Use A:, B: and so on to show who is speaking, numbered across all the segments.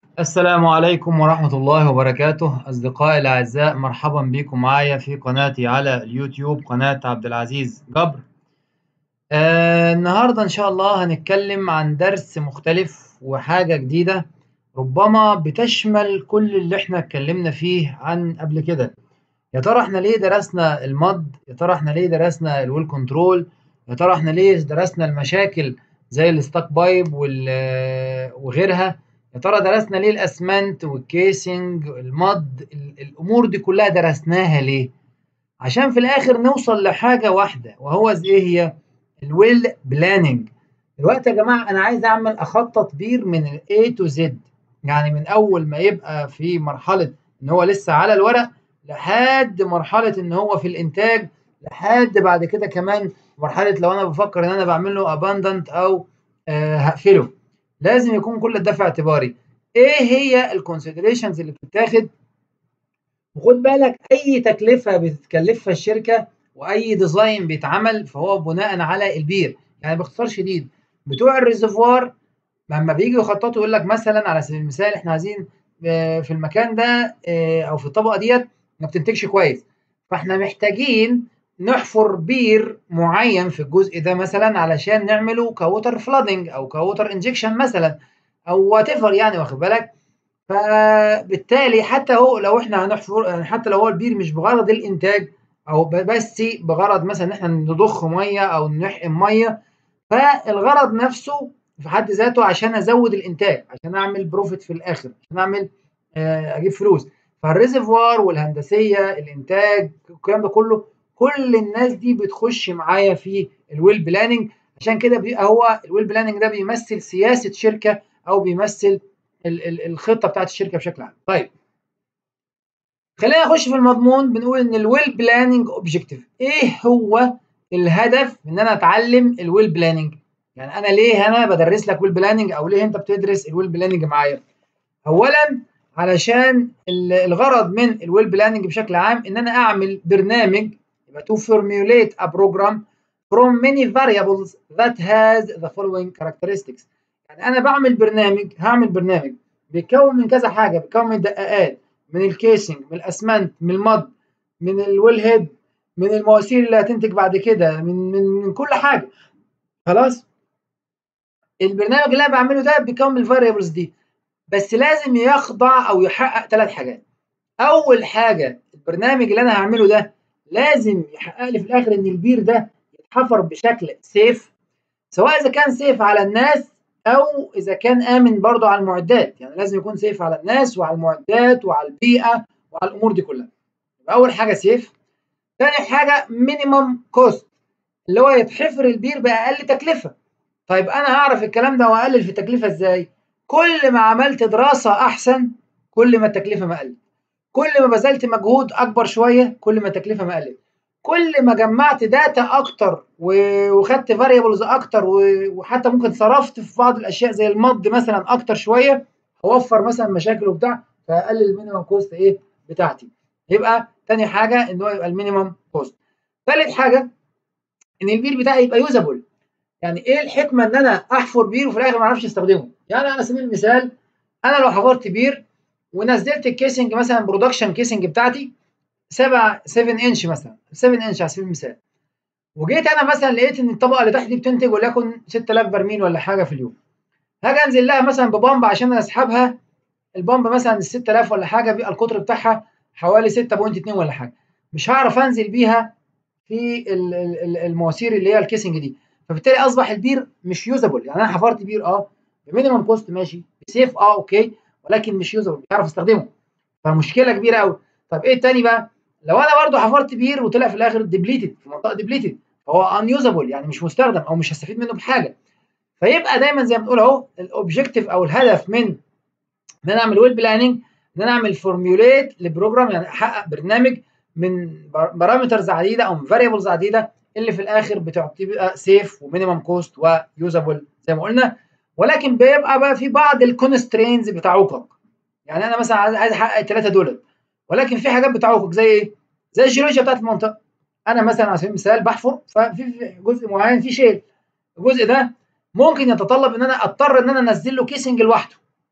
A: السلام عليكم ورحمة الله وبركاته أصدقائي الأعزاء مرحبا بكم معايا في قناتي على اليوتيوب قناة عبد العزيز جبر آه النهاردة إن شاء الله هنتكلم عن درس مختلف وحاجة جديدة ربما بتشمل كل اللي احنا اتكلمنا فيه عن قبل كده يا ترى احنا ليه درسنا المد يا ترى احنا ليه درسنا الويل كنترول يا ترى احنا ليه درسنا المشاكل زي الستاك بايب وغيرها يا ترى درسنا ليه الاسمنت والكيسنج المد الامور دي كلها درسناها ليه عشان في الاخر نوصل لحاجه واحده وهو ايه هي الويل بلاننج دلوقتي يا جماعه انا عايز اعمل اخطط بير من A تو Z يعني من اول ما يبقى في مرحله ان هو لسه على الورق لحد مرحله ان هو في الانتاج لحد بعد كده كمان مرحله لو انا بفكر ان انا بعمل له اباندنت او آه هقفله لازم يكون كل ده في اعتباري ايه هي الكونسيدريشنز اللي بتتاخد وخد بالك اي تكلفه بتتكلفها الشركه واي ديزاين بيتعمل فهو بناء على البير يعني باختصار شديد بتوع الريزرفوار لما بييجوا يخططوا يقول لك مثلا على سبيل المثال احنا عايزين في المكان ده او في الطبقه ديت ما بتنتجش كويس فاحنا محتاجين نحفر بير معين في الجزء ده مثلا علشان نعمله كووتر فلادنج او كووتر انجكشن مثلا او وات ايفر يعني واخد بالك فبالتالي حتى هو لو احنا هنحفر يعني حتى لو هو البير مش بغرض الانتاج او بس بغرض مثلا ان احنا نضخ ميه او نحقن ميه فالغرض نفسه في حد ذاته عشان ازود الانتاج عشان اعمل بروفيت في الاخر عشان اعمل اجيب فلوس فالريزرفوار والهندسيه الانتاج الكلام ده كله كل الناس دي بتخش معايا في الويل بلاننج عشان كده بيبقى هو الويل بلاننج ده بيمثل سياسه شركه او بيمثل ال ال الخطه بتاعت الشركه بشكل عام. طيب خلينا نخش في المضمون بنقول ان الويل بلاننج اوبجيكتيف ايه هو الهدف ان انا اتعلم الويل بلاننج؟ يعني انا ليه انا بدرس لك ويل بلاننج او ليه انت بتدرس الويل بلاننج معايا؟ اولا علشان الغرض من الويل بلاننج بشكل عام ان انا اعمل برنامج يبقى to formulate a program from many variables that has the following characteristics يعني انا بعمل برنامج هعمل برنامج بيتكون من كذا حاجه بيتكون من الدقائق من الكيسنج من الاسمنت من المض من الويل هيد من المواسير اللي هتنتج بعد كده من من من كل حاجه خلاص البرنامج اللي انا بعمله ده بيكون من الفاريبلز دي بس لازم يخضع او يحقق ثلاث حاجات اول حاجه البرنامج اللي انا هعمله ده لازم يحقق لي في الاخر ان البير ده يتحفر بشكل سيف سواء اذا كان سيف على الناس او اذا كان امن برضه على المعدات يعني لازم يكون سيف على الناس وعلى المعدات وعلى البيئه وعلى الامور دي كلها اول حاجه سيف ثاني حاجه مينيمم كوست اللي هو يتحفر البير باقل تكلفه طيب انا هعرف الكلام ده واقلل في التكلفه ازاي كل ما عملت دراسه احسن كل ما التكلفه ما قلت كل ما بذلت مجهود اكبر شويه كل ما التكلفه ما قلت كل ما جمعت داتا اكتر وخدت فاريبلز اكتر وحتى ممكن صرفت في بعض الاشياء زي المض مثلا اكتر شويه هوفر مثلا مشاكل وبتاع فاقلل المينيمم كوست ايه بتاعتي يبقى تاني حاجه ان هو يبقى المينيمم كوست ثالث حاجه ان البير بتاعي يبقى يوزابل يعني ايه الحكمه ان انا احفر بير وفي الاخر ما اعرفش استخدمه يعني على سبيل المثال انا لو حفرت بير ونزلت الكيسنج مثلا برودكشن كيسنج بتاعتي 7 7 انش مثلا 7 انش على سبيل المثال وجيت انا مثلا لقيت ان الطبقه اللي تحت دي بتنتج وليكن 6000 برميل ولا حاجه في اليوم هاجي انزل لها مثلا ببامب عشان اسحبها البامب مثلا ال 6000 ولا حاجه بيبقى القطر بتاعها حوالي 6.2 ولا حاجه مش هعرف انزل بيها في المواسير اللي هي الكيسنج دي فبالتالي اصبح البير مش يوزابل يعني انا حفرت بير اه بمينيمم كوست ماشي بسيف اه اوكي ولكن مش يوزابل مش عارف استخدمه فمشكله كبيره قوي طب ايه التاني بقى لو انا برضو حفرت بير وطلع في الاخر ديبليتد في منطقه ديبليتد فهو ان يوزابل يعني مش مستخدم او مش هستفيد منه بحاجه فيبقى دايما زي ما بنقول اهو الاوبجيكتيف او الهدف من ان انا اعمل ويل بلاننج ان انا اعمل فورميوليت لبروجرام يعني احقق برنامج من بارامترز عديده او من فاريبلز عديده اللي في الاخر بتعطي بقى سيف ومينيمم كوست ويوزابل زي ما قلنا ولكن بيبقى بقى في بعض الكونسترينز بتعوقك يعني انا مثلا عايز احقق الثلاثه دول ولكن في حاجات بتعوقك زي ايه؟ زي الجيولوجيا بتاعت المنطقه انا مثلا على سبيل المثال بحفر ففي جزء معين في شيل الجزء ده ممكن يتطلب ان انا اضطر ان انا انزل له كيسنج لوحده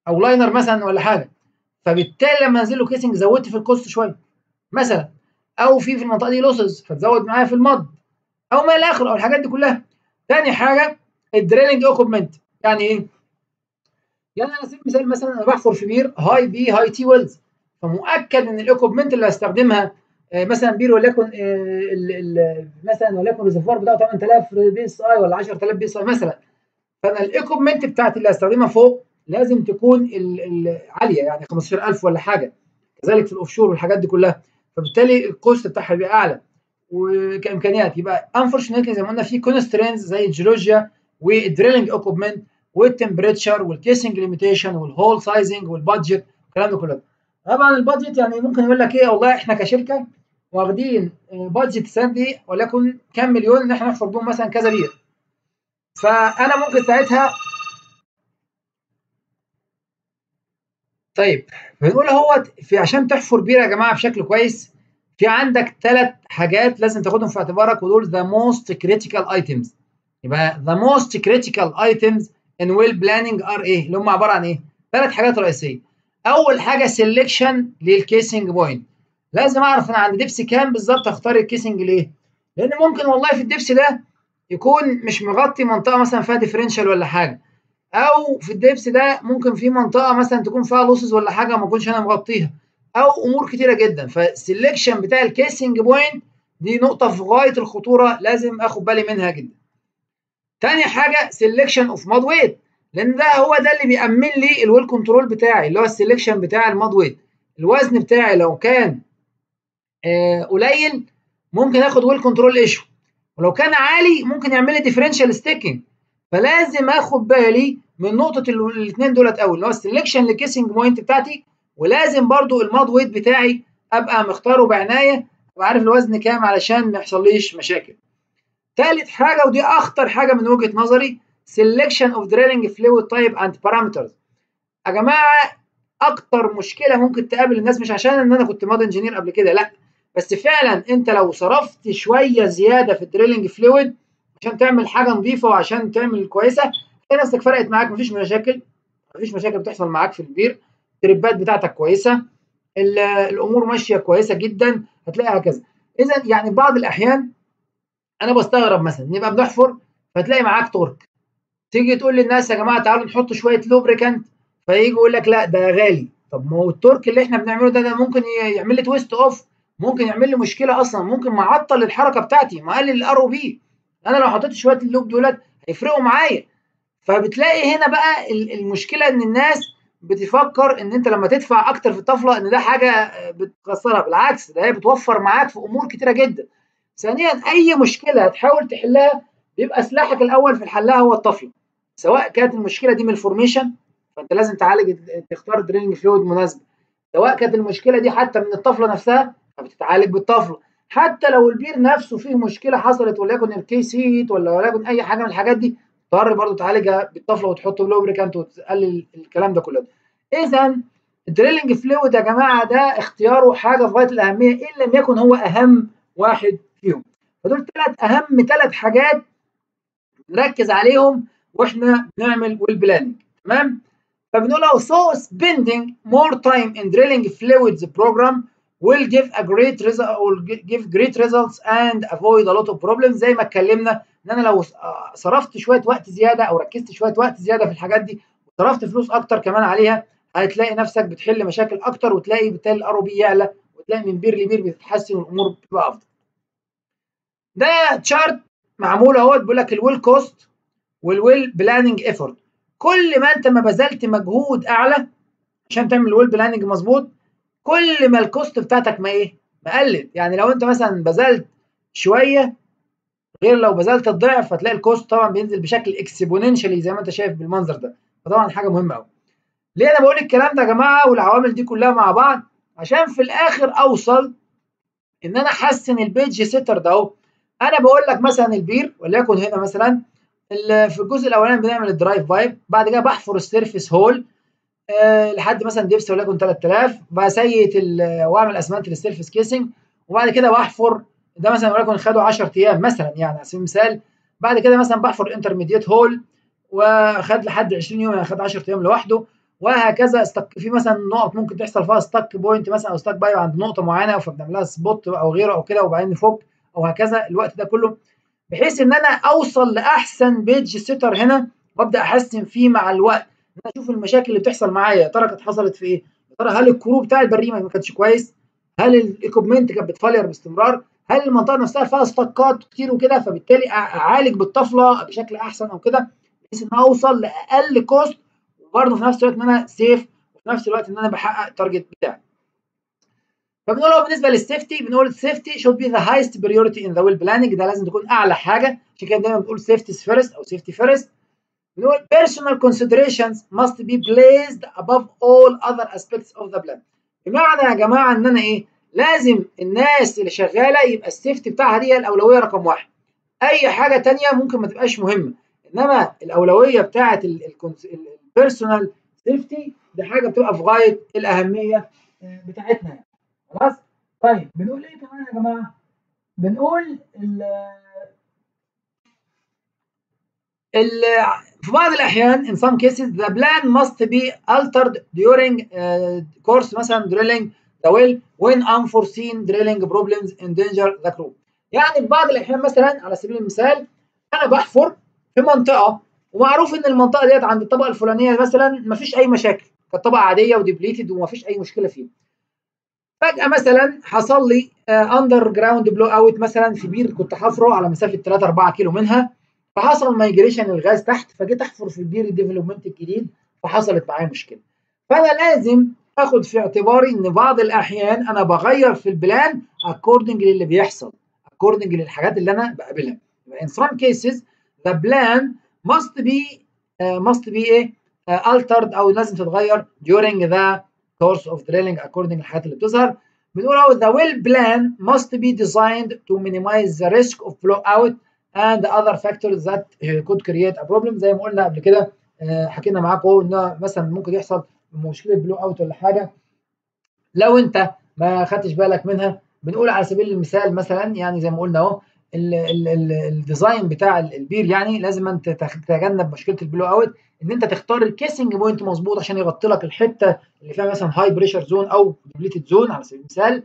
A: او لاينر مثلا ولا حاجه فبالتالي لما انزل له كيسنج زودت في الكوست شويه مثلا او في في المنطقه دي لوسز فتزود معايا في المض او ما الى اخره او الحاجات دي كلها تاني حاجه الدريلنج اوكوبمنت يعني ايه؟ يعني على سبيل المثال مثلا انا بحفر في بير هاي بي هاي تي ويلز فمؤكد ان الاوكوبمنت اللي هستخدمها آه مثلا بير وليكن آه مثلا وليكن الريزرفوار بتاعه 8000 بي اس اي ولا 10000 بي اس اي مثلا فانا الايكوبمنت بتاعتي اللي هستخدمها فوق لازم تكون عاليه يعني 15000 ولا حاجه كذلك في الاوفشور والحاجات دي كلها فبالتالي الكوست بتاعها بيبقى اعلى وكامكانيات يبقى انفورشنتلي زي ما قلنا في كونسترينز زي الجيولوجيا والدريلنج ايكوبمنت والتمبريتشر والكيسنج ليميتيشن والهول سايزنج والبادجت الكلام ده كله طبعا البادجت يعني ممكن يقول لك ايه والله احنا كشركه واخدين بادجت السنه دي وليكن كام مليون ان احنا نحفر بهم مثلا كذا بير فانا ممكن ساعتها طيب بنقول هو في عشان تحفر بير يا جماعه بشكل كويس في عندك ثلاث حاجات لازم تاخدهم في اعتبارك ودول the most critical items يبقى the most critical items in well planning are ايه اللي هم عباره عن ايه ثلاث حاجات رئيسيه اول حاجه سelection للكيسنج بوينت لازم اعرف انا عند دبس كام بالظبط اختار الكيسنج ليه لان ممكن والله في الدبس ده يكون مش مغطي منطقه مثلا فيها ديفرنشال ولا حاجه او في الدبس ده ممكن في منطقه مثلا تكون فيها لوسز ولا حاجه ما اكونش انا مغطيها او امور كتيره جدا فالسلكشن بتاع الكيسنج بوينت دي نقطه في غايه الخطوره لازم اخد بالي منها جدا تاني حاجه سلكشن اوف ماد ويت لان ده هو ده اللي بيأمن لي الويل كنترول بتاعي اللي هو السلكشن بتاع الماد ويت الوزن بتاعي لو كان آه قليل ممكن اخد ويل كنترول ايشو ولو كان عالي ممكن يعمل لي ديفرنشال ستيكنج فلازم اخد بالي من نقطه الاثنين دولت قوي اللي هو السلكشن للكيسنج بوينت بتاعتي ولازم برضو الماد ويت بتاعي ابقى مختاره بعنايه وعارف الوزن كام علشان ما يحصليش مشاكل. ثالث حاجه ودي اخطر حاجه من وجهه نظري selection of drilling fluid type and parameters. يا جماعه اكتر مشكله ممكن تقابل الناس مش عشان ان انا كنت ماد انجينير قبل كده لا بس فعلا انت لو صرفت شويه زياده في الدريلنج فلويد عشان تعمل حاجه نظيفه وعشان تعمل كويسه تلاقي نفسك فرقت معاك مفيش مشاكل مفيش مشاكل بتحصل معاك في البير التربات بتاعتك كويسه الامور ماشيه كويسه جدا هتلاقي هكذا اذا يعني بعض الاحيان انا بستغرب مثلا نبقى بنحفر فتلاقي معاك تورك تيجي تقول للناس يا جماعه تعالوا نحط شويه لوبريكانت فيجي يقول لك لا ده غالي طب ما هو التورك اللي احنا بنعمله ده, ده ممكن يعمل لي تويست اوف ممكن يعمل لي مشكله اصلا ممكن معطل الحركه بتاعتي مقلل الار او بي انا لو حطيت شويه اللوب دولت هيفرقوا معايا فبتلاقي هنا بقى المشكله ان الناس بتفكر ان انت لما تدفع اكتر في الطفله ان ده حاجه بتخسرها بالعكس ده هي بتوفر معاك في امور كتيره جدا ثانيا اي مشكله هتحاول تحلها بيبقى سلاحك الاول في حلها هو الطفله سواء كانت المشكله دي من الفورميشن فانت لازم تعالج تختار دريلنج فلويد مناسبه سواء كانت المشكله دي حتى من الطفله نفسها فبتتعالج بالطفله حتى لو البير نفسه فيه مشكله حصلت وليكن الكي سيت ولا وليكن اي حاجه من الحاجات دي تضطر برضه تعالجها بالطفله وتحط لوبريكانت وتقلل الكلام ده كله اذا الدريلنج فلويد يا جماعه ده اختياره حاجه في غايه الاهميه ان لم يكن هو اهم واحد فيهم فدول ثلاث اهم ثلاث حاجات نركز عليهم واحنا بنعمل ويل بلاننج تمام فبنقول له so spending more time in drilling fluids program will give a great result will give great results and avoid a lot of problems زي ما اتكلمنا ان انا لو صرفت شويه وقت زياده او ركزت شويه وقت زياده في الحاجات دي وصرفت فلوس اكتر كمان عليها هتلاقي نفسك بتحل مشاكل اكتر وتلاقي بالتالي الار او بي يعلى وتلاقي من بير لبير بتتحسن والامور بتبقى افضل. ده تشارت معمول اهوت بيقول لك الويل كوست والويل بلاننج ايفورت كل ما انت ما بذلت مجهود اعلى عشان تعمل الويل بلاننج مظبوط كل ما الكوست بتاعتك ما ايه؟ ما قلت يعني لو انت مثلا بذلت شويه غير لو بذلت الضعف هتلاقي الكوست طبعا بينزل بشكل اكسبوننشالي زي ما انت شايف بالمنظر ده فطبعا حاجه مهمه قوي ليه انا بقول الكلام ده يا جماعه والعوامل دي كلها مع بعض عشان في الاخر اوصل ان انا احسن البيج سيتر ده اهو انا بقول لك مثلا البير وليكن هنا مثلا في الجزء الاولاني بنعمل الدرايف بايب بعد كده بحفر السيرفيس هول أه لحد مثلا ديبس وليكن 3000 بسيت واعمل اسمنت للسيرفيس كيسنج وبعد كده بحفر ده مثلا وليكن خدوا 10 ايام مثلا يعني على سبيل المثال بعد كده مثلا بحفر انترميديت هول وخد لحد 20 يوم يعني خد 10 ايام لوحده وهكذا استك في مثلا نقط ممكن تحصل فيها ستاك بوينت مثلا او ستاك باي عند نقطه معينه فبنعمل لها سبوت او غيره او كده وبعدين نفك او هكذا الوقت ده كله بحيث ان انا اوصل لاحسن بيج سيتر هنا وابدا احسن فيه مع الوقت ان انا اشوف المشاكل اللي بتحصل معايا يا ترى كانت حصلت في ايه؟ يا ترى هل الكرو بتاع البريمه ما كانش كويس؟ هل الايكوبمنت كانت بتفلير باستمرار؟ هل المنطقه نفسها فيها ستاكات كتير وكده فبالتالي اعالج بالطفله بشكل احسن او كده بحيث ان انا اوصل لاقل كوست وبرضه في نفس الوقت ان انا سيف وفي نفس الوقت ان انا بحقق التارجت بتاعي. فبنقول هو بالنسبه للسيفتي بنقول السيفتي should be the highest priority in the well planning ده لازم تكون اعلى حاجه عشان كده دايما بنقول safety first او safety first بنقول personal considerations must be placed above all other aspects of the plan بمعنى يا جماعه ان انا ايه لازم الناس اللي شغاله يبقى السيفتي بتاعها دي الاولويه رقم واحد اي حاجه تانية ممكن ما تبقاش مهمه انما الاولويه بتاعه البيرسونال سيفتي دي حاجه بتبقى في غايه الاهميه بتاعتنا يعني خلاص طيب بنقول ايه كمان يا جماعه بنقول ال ال في بعض الاحيان in some cases the plan must be altered during uh, course مثلا drilling the well when unforeseen drilling problems endanger the crew يعني في بعض الاحيان مثلا على سبيل المثال انا بحفر في منطقه ومعروف ان المنطقه ديت عند الطبقه الفلانيه مثلا ما فيش اي مشاكل كانت طبقه عاديه وديبليتد وما فيش اي مشكله فيها فجأة مثلا حصل لي اندر جراوند بلو اوت مثلا في بير كنت حفره على مسافة 3 4 كيلو منها فحصل مايجريشن الغاز تحت فجيت احفر في البير الديفلوبمنت الجديد فحصلت معايا مشكلة فأنا لازم اخد في اعتباري ان بعض الاحيان انا بغير في البلان اكوردنج للي بيحصل اكوردنج للحاجات اللي انا بقابلها in some cases the plan must be uh, must be ايه uh, altered او لازم تتغير during the course of drilling according للحاجات اللي بتظهر بنقول اهو the well plan must be designed to minimize the risk of blowout and other factors that could create a problem زي ما قلنا قبل كده حكينا معاكم ان مثلا ممكن يحصل مشكله بلو اوت ولا حاجه لو انت ما خدتش بالك منها بنقول على سبيل المثال مثلا يعني زي ما قلنا اهو الديزاين بتاع البير يعني لازم انت تتجنب مشكله البلو اوت ان انت تختار الكيسنج بوينت مظبوط عشان يغطي لك الحته اللي فيها مثلا هاي بريشر زون او ديبليتد زون على سبيل المثال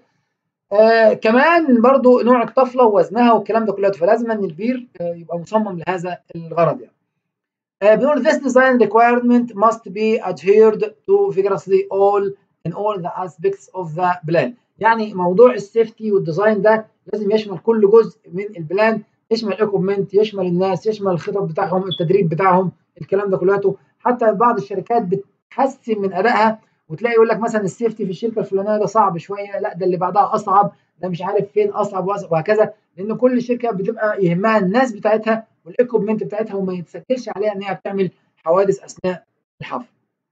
A: آه كمان برضو نوع الطفله ووزنها والكلام ده كله فلازم ان البير آه يبقى مصمم لهذا الغرض يعني آه بنقول this design requirement must be adhered to vigorously all in all the aspects of the plan يعني موضوع السيفتي والديزاين ده لازم يشمل كل جزء من البلان يشمل الايكوبمنت يشمل الناس يشمل الخطط بتاعهم التدريب بتاعهم الكلام ده كله حتى بعض الشركات بتحسن من ادائها وتلاقي يقول لك مثلا السيفتي في الشركه الفلانيه ده صعب شويه لا ده اللي بعدها اصعب ده مش عارف فين اصعب وهكذا لان كل شركه بتبقى يهمها الناس بتاعتها والايكوبمنت بتاعتها وما يتسكتش عليها ان هي بتعمل حوادث اثناء الحفر.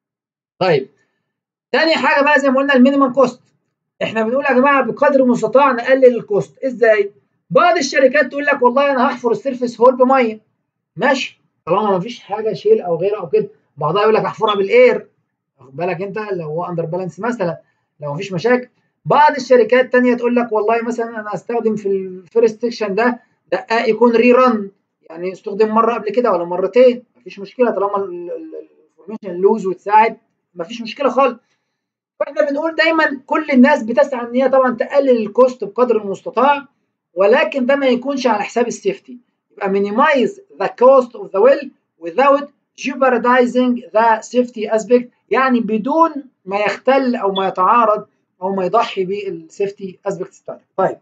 A: طيب تاني حاجه بقى زي ما قلنا المينيمم كوست احنا بنقول يا جماعه بقدر المستطاع نقلل الكوست ازاي؟ بعض الشركات تقول لك والله انا هحفر السيرفيس هول بميه ماشي طالما ما فيش حاجه شيل او غيره او كده بعضها يقول لك احفرها بالاير واخد بالك انت لو هو اندر بالانس مثلا لو ما فيش مشاكل بعض الشركات تانية تقول لك والله مثلا انا استخدم في الفيرست سكشن ده دقاق يكون ري رن يعني استخدم مره قبل كده ولا مرتين مفيش مشكله طالما الانفورميشن لوز وتساعد مفيش مشكله خالص فاحنا بنقول دايما كل الناس بتسعى ان هي طبعا تقلل الكوست بقدر المستطاع ولكن ده ما يكونش على حساب السيفتي يبقى minimize the cost of the well without jeopardizing the safety aspect يعني بدون ما يختل او ما يتعارض او ما يضحي بالسيفتي aspects بتاعتك طيب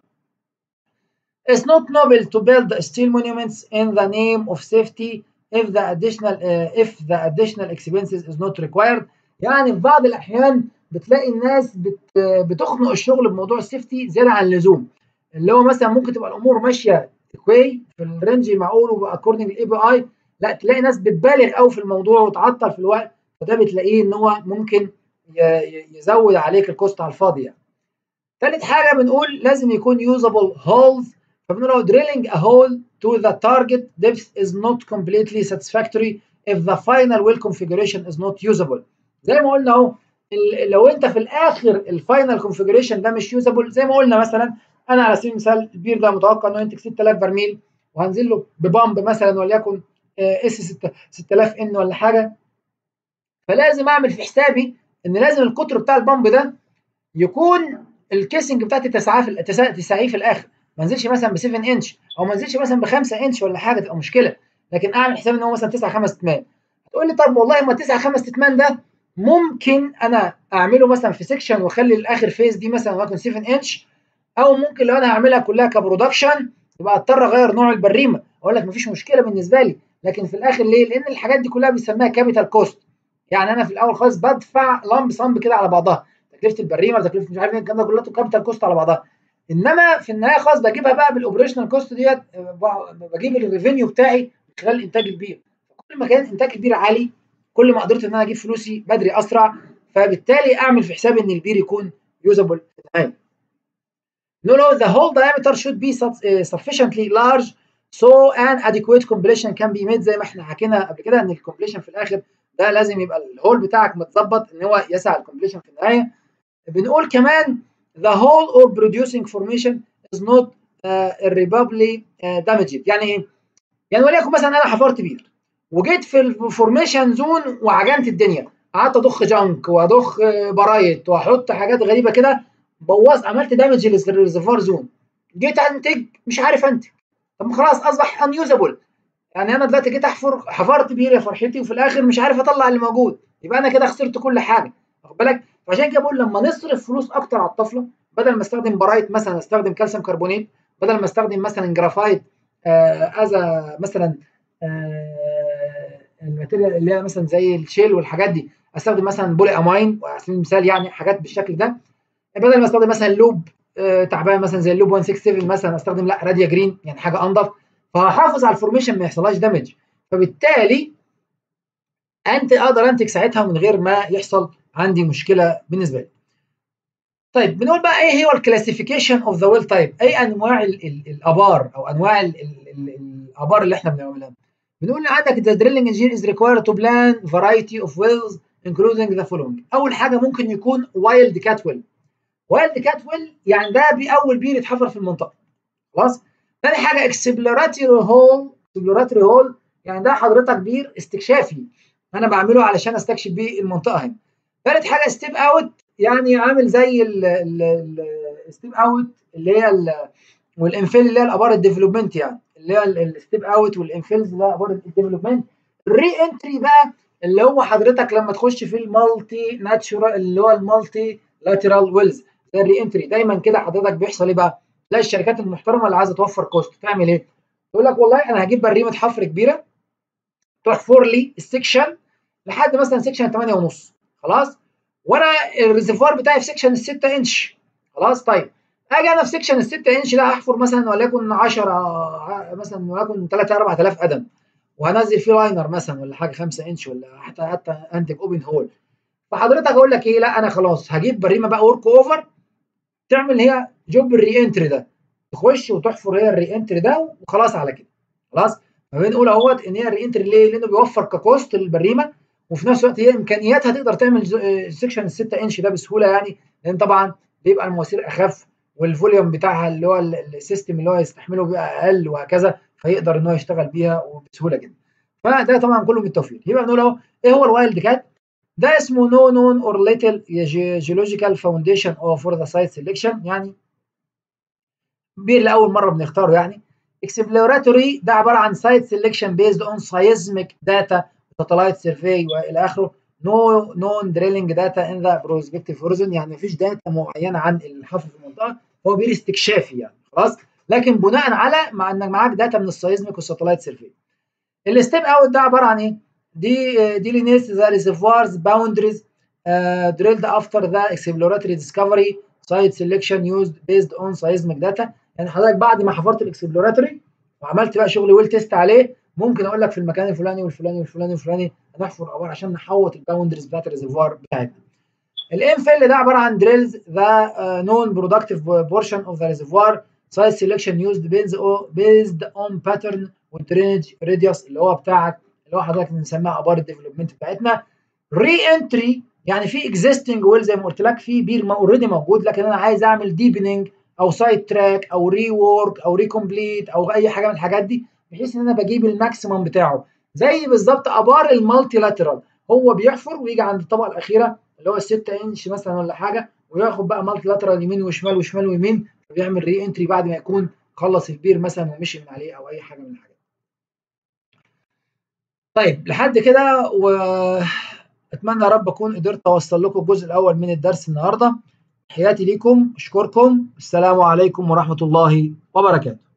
A: It's not noble to build steel monuments in the name of safety if the additional uh, if the additional expenses is not required يعني في بعض الاحيان بتلاقي الناس بت بتخنق الشغل بموضوع السيفتي زياده عن اللزوم اللي هو مثلا ممكن تبقى الامور ماشيه كوي في الرينج معقول واكوردنج الاي بي اي لا تلاقي ناس بتبالغ قوي في الموضوع وتعطل في الوقت فده بتلاقيه ان هو ممكن يزود عليك الكوست على الفاضي يعني. ثالث حاجه بنقول لازم يكون يوزابل هولز فبنقول drilling a hole to the target depth is not completely satisfactory if the final well configuration is not usable زي ما قلنا اهو لو انت في الاخر الفاينل كونفيجريشن ده مش يوزابل زي ما قلنا مثلا انا على سبيل المثال البير ده متوقع انه ينتج 6000 برميل وهنزل له ببامب مثلا وليكن اس 6000 ان ولا حاجه فلازم اعمل في حسابي ان لازم القطر بتاع البامب ده يكون الكيسنج بتاعتي تسعاه في تسعيه في الاخر ما انزلش مثلا ب 7 انش او ما انزلش مثلا ب 5 انش ولا حاجه تبقى مشكله لكن اعمل حساب ان هو مثلا 9 5 اتمان تقول لي طب والله ما 9 5 اتمان ده ممكن انا اعمله مثلا في سيكشن واخلي الاخر فيز دي مثلا وليكن 7 انش او ممكن لو انا هعملها كلها كبرودكشن يبقى اضطر اغير نوع البريمه اقول لك مفيش مشكله بالنسبه لي لكن في الاخر ليه؟ لان الحاجات دي كلها بيسميها كابيتال كوست يعني انا في الاول خالص بدفع لمب صمب كده على بعضها تكلفه البريمه تكلفه مش عارف ايه الكلام ده كله كابيتال كوست على بعضها انما في النهايه خلاص بجيبها بقى بالاوبريشنال كوست ديت بجيب الريفينيو بتاعي من خلال الانتاج البير كل ما كان انتاج البير عالي كل ما قدرت ان انا اجيب فلوسي بدري اسرع فبالتالي اعمل في حسابي ان البير يكون يوزابل في النهايه No, no, the whole diameter should be sufficiently large so an adequate completion can be made زي ما احنا حكينا قبل كده ان الكومبليشن في الاخر ده لازم يبقى الهول بتاعك متظبط ان هو يسع الكومبليشن في النهايه بنقول كمان the whole or producing formation is not uh, irreparably uh, damaged يعني ايه؟ يعني وليكن مثلا انا حفرت بير وجيت في الفورميشن زون وعجنت الدنيا قعدت اضخ جنك واضخ برايت واحط حاجات غريبه كده بوظ عملت دامج للريزرفوار زون جيت انتج مش عارف انتج طب خلاص اصبح انيوزابل يعني انا دلوقتي جيت احفر حفرت بير يا فرحتي وفي الاخر مش عارف اطلع اللي موجود يبقى انا كده خسرت كل حاجه واخد بالك فعشان كده بقول لما نصرف فلوس اكتر على الطفله بدل ما استخدم برايت مثلا استخدم كالسيوم كربونات بدل ما استخدم مثلا جرافايت آه از مثلا آه الماتيريال اللي هي مثلا زي الشيل والحاجات دي استخدم مثلا بولي اماين على سبيل المثال يعني حاجات بالشكل ده بدل ما استخدم مثلا لوب آه تعبان مثلا زي اللوب 167 مثلا استخدم لا راديا جرين يعني حاجه انضف فهحافظ على الفورميشن ما يحصلهاش دامج فبالتالي انت اقدر انتج ساعتها من غير ما يحصل عندي مشكله بالنسبه لي. طيب بنقول بقى ايه هو الكلاسيفيكيشن اوف ذا ويل تايب اي انواع ال ال الابار او انواع ال ال الابار اللي احنا بنعملها بنقول عندك the drilling engineer is required to plan variety of wells including the following اول حاجه ممكن يكون وايلد كات ويل وايلد كات ويل يعني ده اول بير يتحفر في المنطقه خلاص ثاني حاجه اكسبلوراتوري هول اكسبلوراتوري هول يعني ده حضرتك بير استكشافي انا بعمله علشان استكشف بيه المنطقه هنا ثالث حاجه ستيب اوت يعني عامل زي الستيب اوت اللي هي والانفيل اللي هي الابار الديفلوبمنت يعني اللي هي الستيب اوت والانفيلز اللي هي ابار الديفلوبمنت الري انتري بقى اللي هو حضرتك لما تخش في المالتي ناتشورال اللي هو المالتي لاترال ويلز ده الري انتري دايما كده حضرتك بيحصل ايه بقى؟ تلاقي الشركات المحترمه اللي عايزه توفر كوست تعمل ايه؟ تقول لك والله انا هجيب بريمه حفر كبيره تحفر لي السكشن لحد مثلا سكشن 8 ونص خلاص وانا الريزرفوار بتاعي في سكشن ال 6 انش خلاص طيب اجي انا في سكشن ال 6 انش ده هحفر مثلا وليكن 10 مثلا وليكن 3 4000 قدم وهنزل فيه لاينر مثلا ولا حاجه 5 انش ولا حتى حتى انتج اوبن هول فحضرتك اقول لك ايه لا انا خلاص هجيب بريمه بقى ورك اوفر تعمل هي جوب الري انتري ده تخش وتحفر هي الري انتري ده وخلاص على كده خلاص فبنقول اهوت ان هي الري انتري ليه؟ لانه بيوفر ككوست للبريمه وفي نفس الوقت هي امكانياتها تقدر تعمل سكشن ال 6 انش ده بسهوله يعني لان طبعا بيبقى المواسير اخف والفوليوم بتاعها اللي هو السيستم اللي هو يستحمله بيبقى اقل وهكذا فيقدر ان هو يشتغل بيها وبسهوله جدا. فده طبعا كله بالتوفيق. يبقى بنقول اهو ايه هو الوايلد كات؟ ده اسمه نو نون اور ليتل جيولوجيكال فاونديشن او فور ذا سايت سيلكشن يعني بير لاول مره بنختاره يعني اكسبلوراتوري ده عباره عن سايت سيلكشن بيزد اون سايزميك داتا ساتلايت سيرفي والى اخره نو نون دريلنج داتا ان ذا بروسبكتيف هوريزون يعني مفيش داتا معينه عن الحفر في المنطقه هو بير استكشافي يعني خلاص لكن بناء على مع انك معاك داتا من السايزميك والساتلايت سيرفي الستيب اوت ده عباره عن ايه؟ دي ديلينيت ذا ريزرفوارز باوندريز دريلد افتر ذا اكسبلوراتوري ديسكفري سايت سيلكشن يوزد بيزد اون سايزميك داتا يعني حضرتك بعد ما حفرت الاكسبلوراتوري وعملت بقى شغل ويل تيست عليه ممكن اقول لك في المكان الفلاني والفلاني والفلاني والفلاني هنحفر ابار عشان نحوط الباوندريز بتاعت الريزرفوار بتاعتنا. الانفيل ده عباره عن دريلز ذا نون برودكتيف بورشن اوف ذا ريزرفوار سايز سيلكشن يوزد بيزد اون باترن والدرينج راديوس اللي هو بتاعك اللي هو حضرتك بنسميها ابار الديفلوبمنت بتاعتنا. ري انتري يعني في اكزيستنج ويل زي ما قلت لك في بير اوريدي موجود لكن انا عايز اعمل ديبننج او سايد تراك او ري وورك او ريكومبليت او اي حاجه من الحاجات دي بحيث ان انا بجيب الماكسيمم بتاعه زي بالظبط ابار المالتي لاترال هو بيحفر ويجي عند الطبقه الاخيره اللي هو ال 6 انش مثلا ولا حاجه وياخد بقى مالتي لاترال يمين وشمال وشمال ويمين ويعمل ري انتري بعد ما يكون خلص البير مثلا ومشي من عليه او اي حاجه من الحاجات طيب لحد كده واتمنى يا رب اكون قدرت اوصل لكم الجزء الاول من الدرس النهارده تحياتي ليكم اشكركم السلام عليكم ورحمه الله وبركاته